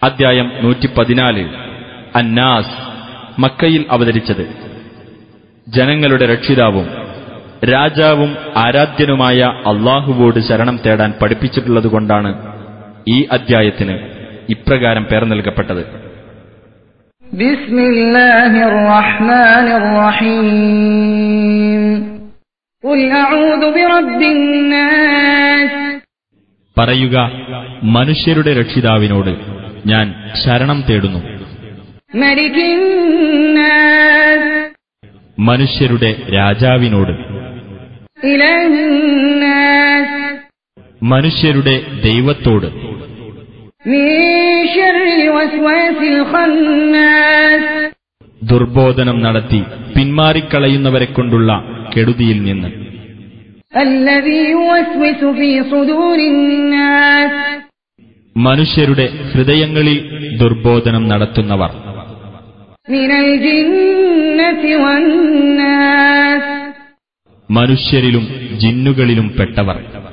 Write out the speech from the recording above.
അദ്ധ്യായം നൂറ്റി പതിനാല് അന്നാസ് മക്കയിൽ അവതരിച്ചത് ജനങ്ങളുടെ രക്ഷിതാവും രാജാവും ആരാധ്യനുമായ അള്ളാഹുവോട് ശരണം തേടാൻ പഠിപ്പിച്ചിട്ടുള്ളതുകൊണ്ടാണ് ഈ അദ്ധ്യായത്തിന് ഇപ്രകാരം പേർ നൽകപ്പെട്ടത് بسم الله الرحمن الرحيم قل أعوذ برب الناس പറയുക മനുഷ്യരുടെ രക്ഷിതാവിനോട് ഞാൻ ശരണം തേടുന്നു ملك الناس മനുഷ്യരുടെ രാജാവിനോട് إله الناس മനുഷ്യരുടെ ദൈവത്തോട് من شر الوسواس الخناس ദുർബോധനം നടത്തി പിന്മാറിക്കളയുന്നവരെ കൊണ്ടുള്ള കെടുതിയിൽ നിന്ന് الذي يوسوس في صدور الناس മനുഷ്യരുടെ ഹൃദയങ്ങളിൽ ദുർബോധനം നടത്തുന്നവർ من الجنة والناس മനുഷ്യരിലും ജിന്നുകളിലും പെട്ടവർ